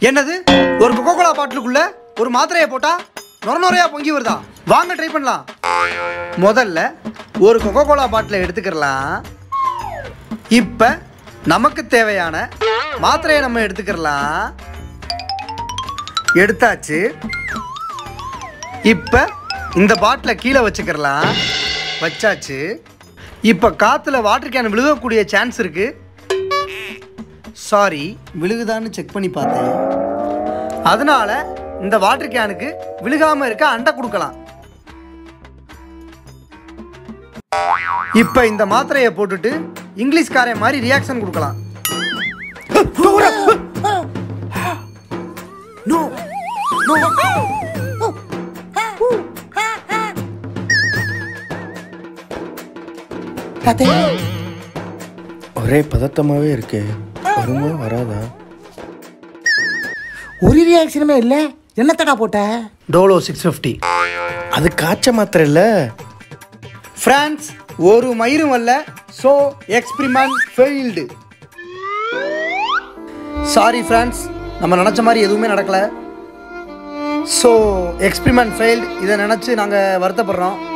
என்னது ஒரு Coca Cola பாட்டிலுக்குள்ள ஒரு மாத்திரையை போட்டா நொர நொறையா பொங்கி வருதா வாங்க ட்ரை பண்ணலாம் முதல்ல ஒரு கொக்கோ கோலா பாட்டிலை எடுத்துக்கிறலாம் இப்போ நமக்கு தேவையான மாத்திரையை நம்ம எடுத்துக்கிறலாம் எடுத்தாச்சு இப்போ இந்த பாட்டிலை கீழே வச்சுக்கிறலாம் வச்சாச்சு இப்போ காற்றுல வாட்டர் கேன் விழுகக்கூடிய சான்ஸ் இருக்கு சாரி விழுகுதான்னு செக் பண்ணி பார்த்தேன் அதனால இந்த வாட்டர் கேனுக்கு விழுகாம இருக்க அண்டை கொடுக்கலாம் இப்போ இந்த மாத்திரையை போட்டுட்டு இங்கிலீஷ்காரன் மாதிரி ரியாக்ஷன் கொடுக்கலாம் நோ ஒரே பதட்டமாவே இருக்கு வருமா வராதா ஒரு ரியாக்ஷனுமே இல்லை என்னத்தடா போட்ட டோலோ சிக்ஸ் ஃபிஃப்டி அது காய்ச்ச மாத்திரை இல்ல ஃப்ரான்ஸ் ஒரு மயிரும் அல்ல so experiment failed sorry friends நம்ம நினச்ச மாதிரி எதுவுமே நடக்கல ஸோ எக்ஸ்பிரிமெண்ட் ஃபெயில்டு இதை நினச்சி நாங்கள் வருத்தப்படுறோம்